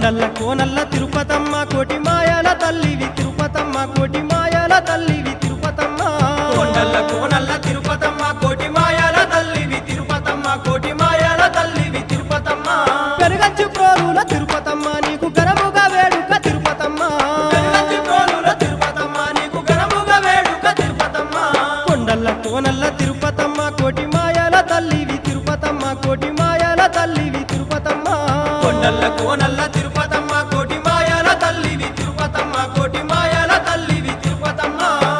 కొండల్ల కోనల్ల తిరుపతమ్మ కోటి మాయల తల్లివి తిరుపతమ్మ కోటి మాయల తల్లివి తిరుపతమ్మ కొండల్ల కోనల్ల తిరుపతమ్మ కోటి మాయాల తల్లివి తిరుపతమ్మ కోటి మాయాల తల్లివి తిరుపతమ్మ పెరుగచ్చు ప్రోలుల తిరుపతమ్మ నీకు గరముగా వేడుక తిరుపతమ్మ పెరుగచ్చి ప్రోలుల తిరుపతమ్మ నీకు ఘనముగా వేడుక తిరుపతమ్మ కొండల్ల కోనల్ల తిరుపతమ్మ కోటి మాయల తల్లివి తిరుపతమ్మ కోటి మాయల తల్లివి తిరుపతమ్మ కొండల్ల కోనల్ల తిరుపతమ్మ కోటి మాయాల తల్లివి తిరుపతమ్మ కోటి మాయాల తల్లివి తిరుపతమ్మ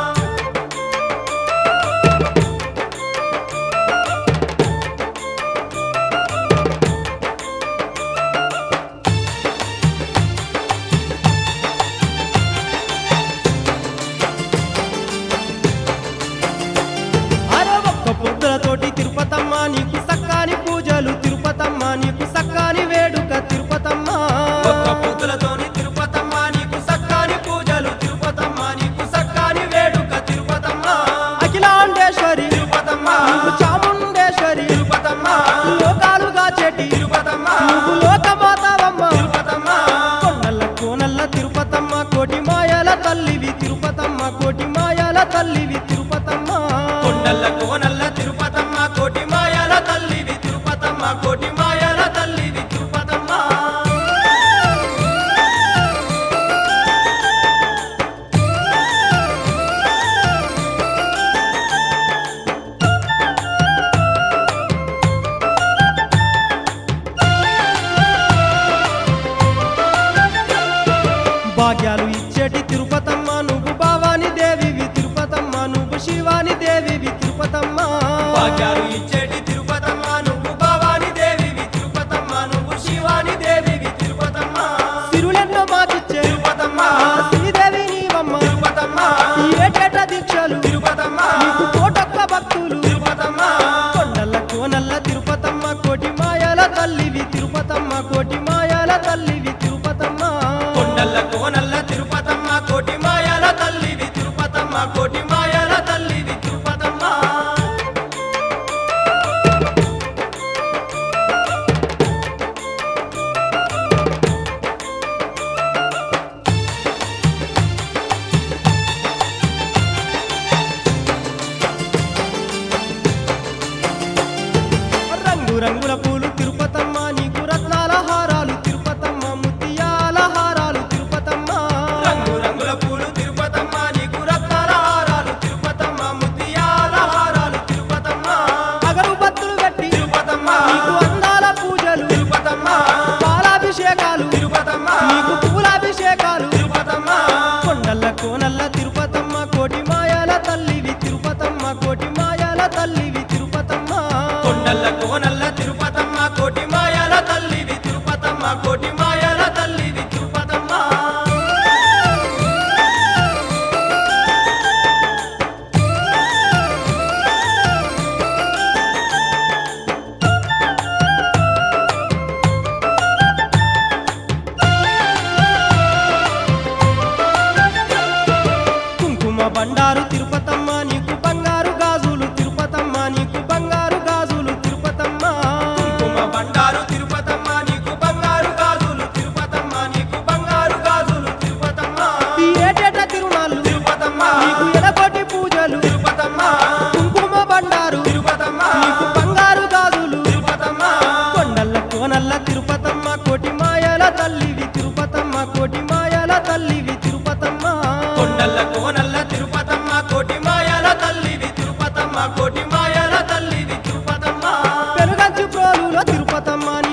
అరే ఒక్క పొద్దులతోటి తిరుపతమ్మ నీకు సక్కాని పూజలు తిరుపతమ్మ నీకు సక్కాని వేడుక తిరుపతమ్మ ఒక్క పొద్దులతోని తిరుపతమ్మ నీకు సక్కాని పూజలు తిరుపతమ్మ నీకు సక్కాని వేడుక తిరుపతమ్మ అఖిలాండేశ్వరి తిరుపతమ్మ నీకు చాముండేశ్వరి తిరుపతమ్మ లోకాలుగా చెటి తిరుపతమ్మ నువ్వు లోకమాతావమ్మ తిరుపతమ్మ కొండల్ల కోనల్ల తిరుపతమ్మ కోటి మాయల తల్లివి తిరుపతమ్మ కోటి మాయల తల్లివి తిరుపతమ్మ కొండల్ల కోనల్ల తిరుపతమ్మ కోటి మాయాల తల్లివి తిరుపతమ్మ కోటి మాయాల తల్లివి తిరుపతమ్మ భాగ్యాలు ఇచ్చేటి తిరుపతమ్మ నువ్వు భావాని దేవివి తిరుపతమ్మ నువ్వు శివాని దేవివి తిరుపతమ్మ భాగ్యాలు ఇచ్చేటి తిరుపతమ్మ నువ్వు భవాని దేవివి తిరుపతమ్మ నువ్వు శివాని దేవివి తిరుపతమ్మ సిరులెన్నో మాకిచ్చే తిరుపతమ్మ శ్రీదేవి నీవమ్మ తిరుపతమ్మ ఈ ఏటేట దీక్షలు తిరుపతమ్మ నీకు కోటొక్క భక్తులు తిరుపతమ్మ కొండల్ల కోనల్ల తిరుపతమ్మ కోటి మాయల తల్లివి తిరుపతమ్మ కోటి మాయల తల్లివి తిరుపతమ్మ కొండల్ల కోనల్ల తిరుపతమ్మ కోటి మాయాల తల్లివి తిరుపతమ్మ కోటి మాయాల తల్లివి తిరుపతమ్మ రంగు రంగుల పూలు తిరుపతమ్మ నీకు రత్నాల హారాలు తిరుపతమ్మ ముత్యాల హారాలు తిరుపతమ్మ రంగు రంగుల పూలు తిరుపతమ్మ నీకు రత్నాల హారాలు తిరుపతమ్మ ముత్యాల హారాలు తిరుపతమ్మ అగరుబత్తులు కట్టి తిరుపతమ్మ నీకు అందాల పూజలు తిరుపతమ్మ పాలాభిషేకాలు తిరుపతమ్మ నీకు పూలాభిషేకాలు తిరుపతమ్మ కొండల్ల కోనల్ల తిరుపతమ్మ కోటి మాయల తల్లివి తిరుపతమ్మ కోటి మాయల తల్లివి తిరుపతమ్మ కొండల్ల కోనల్ల తిరుపతమ్మ కోటి మాయాల తల్లివి తిరుపతమ్మ కోటి మాయాల తల్లివి తిరుపతమ్మ కుంకుమ బండారు తిరుపతమ్మ నీకు బంగారు గాజులు తిరుపతమ్మ నీకు బంగారు గాజులు తిరుపతమ్మ కుంకుమ బండారు తిరుపతమ్మ నీకు బంగారు గాజులు తిరుపతమ్మ నీకు బంగారు గాజులు తిరుపతమ్మ ఈ ఏటేట తిరునాళ్ళు తిరుపతమ్మ నీకు ఎడకోటి పూజలు తిరుపతమ్మ కుంకుమ బండారు తిరుపతమ్మ నీకు బంగారు గాజులు తిరుపతమ్మ కొండల్ల కోనల్ల తిరుపతమ్మ కోటి మాయల తల్లివి తిరుపతమ్మ కోటి మాయల తల్లివి తిరుపతమ్మ కొండల్ల కోనల్ల తిరుపతమ్మ కోటి మాయాల తల్లివి తిరుపతమ్మ కోటి మాయాల తల్లివి తిరుపతమ్మ పెరుగంచు ప్రోలుల తిరుపతమ్మ